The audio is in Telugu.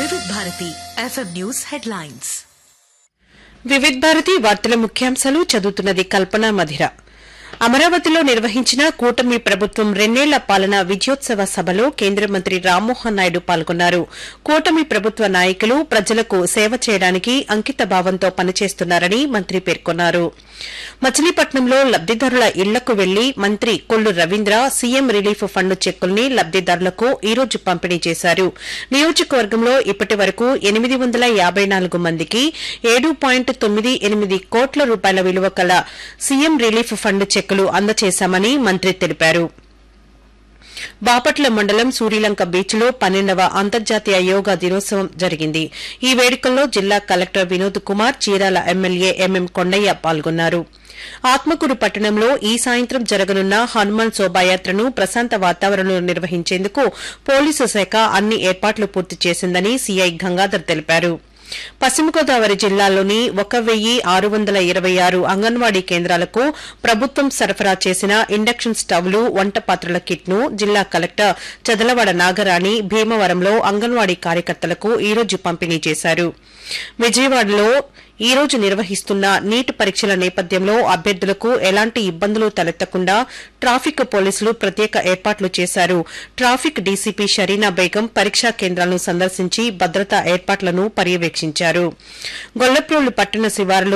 వివిధ Bharati FM news headlines Vividh Bharati వార్తల ముఖ్యాంశాలు చదువుతున్నది కల్పన మధిర అమరావతిలో నిర్వహించిన కూటమి ప్రభుత్వం రెండేళ్ల పాలన విజయోత్సవ సభలో కేంద్ర మంత్రి రామ్మోహన్ నాయుడు పాల్గొన్నారు కూటమి ప్రభుత్వ నాయకులు ప్రజలకు సేవ చేయడానికి అంకిత భావంతో పనిచేస్తున్నారని మంత్రి పేర్కొన్నారు మచిలీపట్నంలో లబ్దిదారుల ఇళ్లకు వెళ్లి మంత్రి Kollu Ravindra CM relief fund చెక్కుల్ని లబ్దిదారులకు ఈ రోజు పంపిణీ చేశారు నియోజకవర్గంలో ఇప్పటి వరకు ఎనిమిది వందల యాబై నాలుగు మందికి ఏడు పాయింట్ తొమ్మిది ఎనిమిది కోట్ల రూపాయల విలువ కల సీఎం రిలీఫ్ ఫండ్ చెక్కులు అందజేశామని మంత్రి తెలిపారు బాపట్ల మండలం సూర్యలంక బీచ్ లో పన్నెండవ అంతర్జాతీయ యోగా దినోత్సవం జరిగింది ఈ వేడుకల్లో జిల్లా collector Vinod Kumar Chirala MLA MM Kondaiah పాల్గొన్నారు ఆత్మకూరు పట్టణంలో ఈ సాయంత్రం జరగనున్న హనుమాన్ శోభాయాత్రను ప్రశాంత వాతావరణంలో నిర్వహించేందుకు పోలీసు శాఖ అన్ని ఏర్పాట్లు పూర్తి చేసిందని సీఐ గంగాధర్ తెలిపారు పశ్చిమ గోదావరి జిల్లాలోని ఒక వెయ్యి ఆరు వందల ఇరవై ఆరు అంగన్వాడీ కేంద్రాలకు ప్రభుత్వం సరఫరా చేసిన ఇండక్షన్ స్టవ్లు వంట పాత్రల కిట్ను జిల్లా కలెక్టర్ చదలవాడ నాగరాణి భీమవరంలో అంగన్వాడీ కార్యకర్తలకు ఈ రోజు పంపిణీ చేశారు విజయవాడలో ఈ రోజు నిర్వహిస్తున్న నీట్ పరీక్షల నేపథ్యంలో అభ్యర్థులకు ఎలాంటి ఇబ్బందులు తలెత్తకుండా ట్రాఫిక్ పోలీసులు ప్రత్యేక ఏర్పాట్లు చేశారు ట్రాఫిక్ డీసీపీ షరీనా బేగం పరీక్షా కేంద్రాలను సందర్శించి భద్రతా ఏర్పాట్లను పర్యవేక్షించారు గొల్లప్రోలు పట్టణ శివారులో